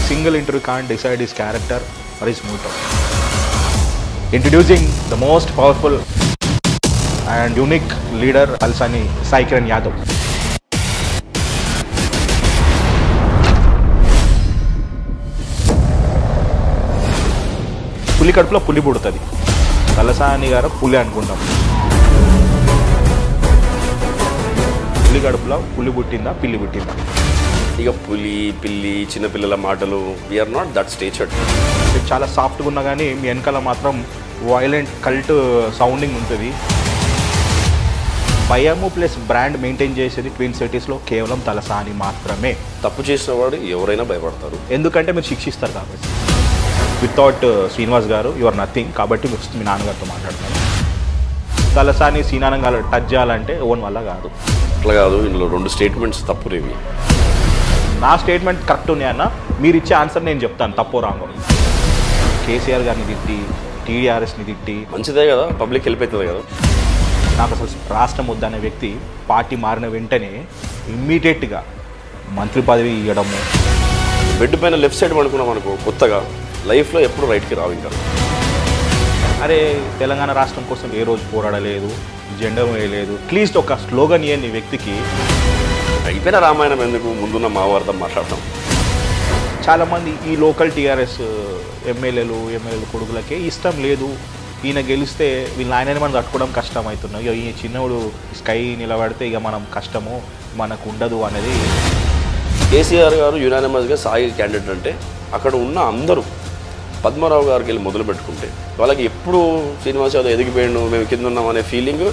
single interview can't decide his character or his mood. Introducing the most powerful and unique leader, Alsani Sai Kiran Yadav. పులి కడుపులో పులి పుడుతుంది తలసాని గారు పులి అనుకుంటాం పులి కడుపులో పులి పుట్టిందా పిల్లి పుట్టిందా ఇక పులి పిల్లి చిన్నపిల్లల మాటలు వీఆర్ నాట్ దట్ స్టేచర్డ్ మీరు చాలా సాఫ్ట్గా ఉన్నా కానీ మీ వెనకాల మాత్రం వైలెంట్ కల్ట్ సౌండింగ్ ఉంటుంది భయము ప్లస్ బ్రాండ్ మెయింటైన్ చేసేది ట్విన్ సిటీస్లో కేవలం తలసాని మాత్రమే తప్పు చేసిన వాడు ఎవరైనా భయపడతారు ఎందుకంటే మీరు శిక్షిస్తారు కాబట్టి వితౌట్ శ్రీనివాస్ గారు యువర్ నథింగ్ కాబట్టి మీరు మీ నాన్నగారితో మాట్లాడతారు తలసాని సీనానం గారు టచ్ చేయాలంటే ఓన్ వల్ల కాదు అట్లా కాదు ఇందులో రెండు స్టేట్మెంట్స్ తప్పులేవి నా స్టేట్మెంట్ కరెక్ట్ ఉన్నాయన్న మీరు ఇచ్చే ఆన్సర్ నేను చెప్తాను తప్పు రాంగో కేసీఆర్ గారిని తిట్టి టీడీఆర్ఎస్ని తిట్టి మంచిదే కదా పబ్లిక్ వెళ్ళిపోతుంది కదా నాకు అసలు రాష్ట్రం వద్దనే వ్యక్తి పార్టీ మారిన వెంటనే ఇమ్మీడియట్గా మంత్రి పదవి ఇవ్వడము బెడ్ పైన లెఫ్ట్ సైడ్ పడుకున్నాం అనుకో కొత్తగా లైఫ్లో ఎప్పుడు రైట్కి రావు ఇంకా అరే తెలంగాణ రాష్ట్రం కోసం ఏ రోజు పోరాడలేదు జెండా వేయలేదు అట్లీస్ట్ ఒక స్లోగన్ ఇయ్యని వ్యక్తికి అయిపోయిన రామాయణం ఎందుకు ముందున్న మావార్థం మాట్లాడటం చాలామంది ఈ లోకల్ టీఆర్ఎస్ ఎమ్మెల్యేలు ఎమ్మెల్యేలు కొడుకులకే ఇష్టం లేదు ఈయన గెలిస్తే వీళ్ళ ఆయనని మనం తట్టుకోవడం కష్టం అవుతున్నాం ఇక ఈ చిన్నోడు స్కై నిలబడితే ఇక మనం కష్టము మనకు ఉండదు అనేది కేసీఆర్ గారు యునానిమస్గా సాయి క్యాండిడేట్ అంటే అక్కడ ఉన్న అందరూ పద్మారావు గారికి వెళ్ళి మొదలు పెట్టుకుంటే వాళ్ళకి ఎప్పుడు శ్రీనివాస్ యాదవ్ ఎదిగిపోయాడు మేము కింద ఉన్నాం అనే ఫీలింగ్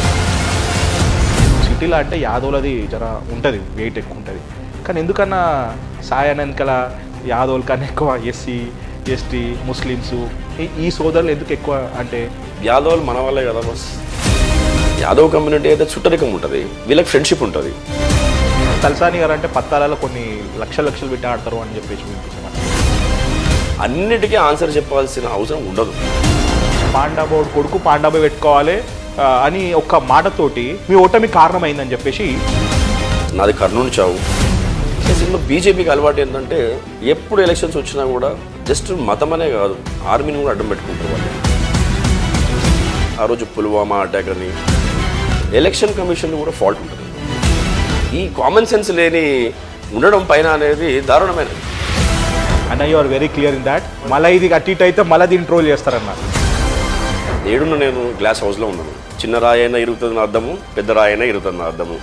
సిటీలో అంటే యాదవులది జర ఉంటుంది వెయిట్ ఎక్కువ ఉంటుంది కానీ ఎందుకన్నా సాయి వెనకాల యాదవుల కన్నా ఎక్కువ ఎస్సీ ఎస్టీ ముస్లిమ్స్ ఈ- ఈ సోదరులు ఎందుకు ఎక్కువ అంటే యాదవులు మన వాళ్ళే కదా బస్ యాదవ్ కమ్యూనిటీ అయితే చుట్టరికం ఉంటుంది వీళ్ళకి ఫ్రెండ్షిప్ ఉంటుంది తలసాని గారు అంటే పత్తాలలో కొన్ని లక్షల లక్షలు పెట్టి ఆడతారు అని చెప్పేసి వినిపిస్తున్నాను అన్నిటికీ ఆన్సర్ చెప్పాల్సిన అవసరం ఉండదు పాండాబోడు కొడుకు పాండాబో పెట్టుకోవాలి ఆ, అని ఒక్క మాటతోటి మీ ఓటమి కారణమైందని చెప్పేసి నాది కర్నూలు చావు అసలు బీజేపీకి అలవాటు ఏంటంటే ఎప్పుడు ఎలక్షన్స్ వచ్చినా కూడా జస్ట్ మతం అనే కాదు ఆర్మీని కూడా అడ్డం పెట్టుకుంటారు వాళ్ళు ఆ రోజు పుల్వామా అటాక్ అని ఎలక్షన్ కమిషన్ కూడా ఫాల్ట్ ఉంటుంది ఈ కామన్ సెన్స్ లేని ఉండడం పైన అనేది దారుణమైనది అన్న you are very clear in that మళ్ళీ ఇది అటు ఇటు అయితే మళ్ళీ దీన్ని ట్రోల్ చేస్తారన్న ఏడున్న నేను గ్లాస్ హౌస్లో ఉన్నాను చిన్న రాయి అయినా ఇరుగుతుంది నా అద్దము పెద్ద రాయి అయినా ఇరుగుతుంది నా అద్దము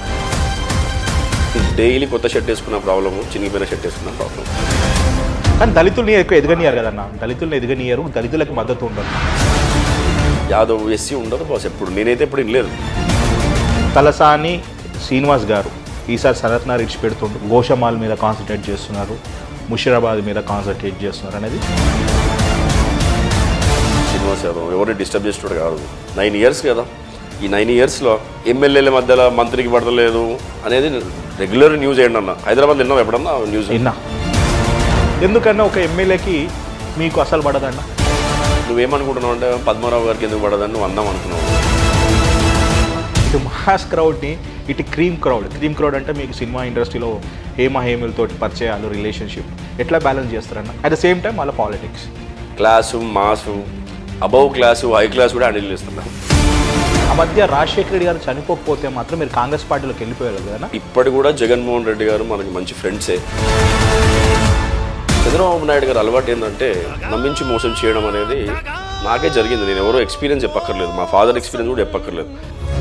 డైలీ కొత్త షర్ట్ వేసుకున్న ప్రాబ్లము చినిగిపోయిన షర్ట్ వేసుకున్న ప్రాబ్లం కానీ దళితుల్ని ఎక్కువ ఎదగనియారు కదన్న దళితుల్ని ఎదగనియరు దళితులకు మద్దతు ఉండదు యాదవ్ ఎస్సీ ఉండదు బాస్ ఎప్పుడు నేనైతే ఎప్పుడు వినలేదు తలసాని శ్రీనివాస్ గారు ఈసారి సరత్న రిచ్ పెడుతుండు గోషమాల్ మీద కాన్సన్ట్రేట్ చేస్తున్నారు ముషిరాబాద్ మీద కాన్సన్ట్రేట్ చేస్తున్నారు అనేది శ్రీనివాస్ యాదవ్ ఎవరిని డిస్టర్బ్ చేసేవాడు కాదు నైన్ ఇయర్స్ కదా ఈ నైన్ ఇయర్స్లో ఎమ్మెల్యేల మధ్యలో మంత్రికి పడతలేదు అనేది రెగ్యులర్ న్యూస్ ఏంటి అన్న హైదరాబాద్ విన్నాం ఎప్పుడన్నా న్యూస్ విన్నా ఎందుకన్నా ఒక ఎమ్మెల్యేకి మీకు అసలు పడదన్న నువ్వేమనుకుంటున్నావు అంటే పద్మారావు గారికి ఎందుకు పడదని నువ్వు అందాం అనుకున్నావు ఇటు మాస్ క్రౌడ్ని ఇటు క్రీమ్ క్రౌడ్ క్రీమ్ క్రౌడ్ అంటే మీకు సినిమా ఇండస్ట్రీలో హేమ హేములతోటి పరిచయాలు రిలేషన్షిప్ ఎట్లా బ్యాలెన్స్ చేస్తారన్న అట్ ద సేమ్ టైం వాళ్ళ politics class mass above class high class కూడా హ్యాండిల్ చేస్తున్నాం ఆ మధ్య రాజశేఖర రెడ్డి గారు చనిపోకపోతే మాత్రం మీరు కాంగ్రెస్ పార్టీలోకి వెళ్ళిపోయారు కదా ఇప్పటి కూడా జగన్మోహన్ రెడ్డి గారు మనకి మంచి ఫ్రెండ్సే చంద్రబాబు నాయుడు గారు అలవాటు ఏంటంటే నమ్మించి మోసం చేయడం అనేది నాకే జరిగింది నేను ఎవరో ఎక్స్పీరియన్స్ చెప్పక్కర్లేదు మా ఫాదర్ ఎక్స్పీరియన్స్ కూడా చెప్పక్కర్లేదు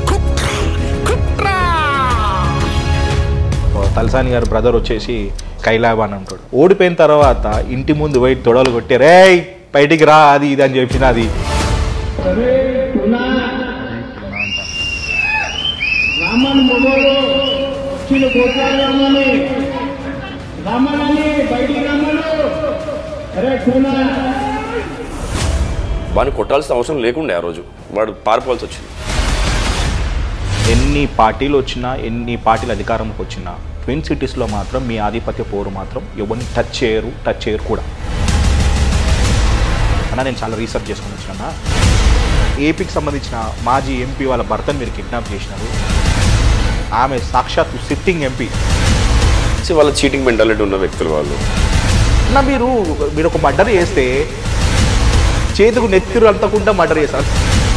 తలసాని గారు బ్రదర్ వచ్చేసి కైలాబ్ అని అంటాడు ఓడిపోయిన తర్వాత ఇంటి ముందు పోయి తొడలు కొట్టి రేయ్ బయటికి రా అది ఇది అని చెప్పిన అది రామన్ మొగోడు వచ్చిన గోపాల రామని రామనని బయటికి రమ్మను అరే కూనా వాడిని కొట్టాల్సిన అవసరం లేకుండే ఆ రోజు వాడు పారిపోవాల్సి వచ్చింది ఎన్ని పార్టీలు వచ్చినా ఎన్ని పార్టీలు అధికారంలోకి వచ్చినా ట్విన్ సిటీస్లో మాత్రం మీ ఆధిపత్య పోరు మాత్రం ఎవరిని టచ్ చేయరు టచ్ చేయరు కూడా అన్న నేను చాలా రీసెర్చ్ చేసుకుని వచ్చినా ఏపీకి సంబంధించిన మాజీ ఎంపీ వాళ్ళ భర్తను మీరు కిడ్నాప్ చేసినారు ఆమె సాక్షాత్ సిట్టింగ్ ఎంపీ వాళ్ళ చీటింగ్ మెంటాలిటీ ఉన్న వ్యక్తులు వాళ్ళు అన్న మీరు మీరు ఒక మర్డర్ చేస్తే చేతికి నెత్తిరు అంతకుండా మర్డర్ చేస్తారు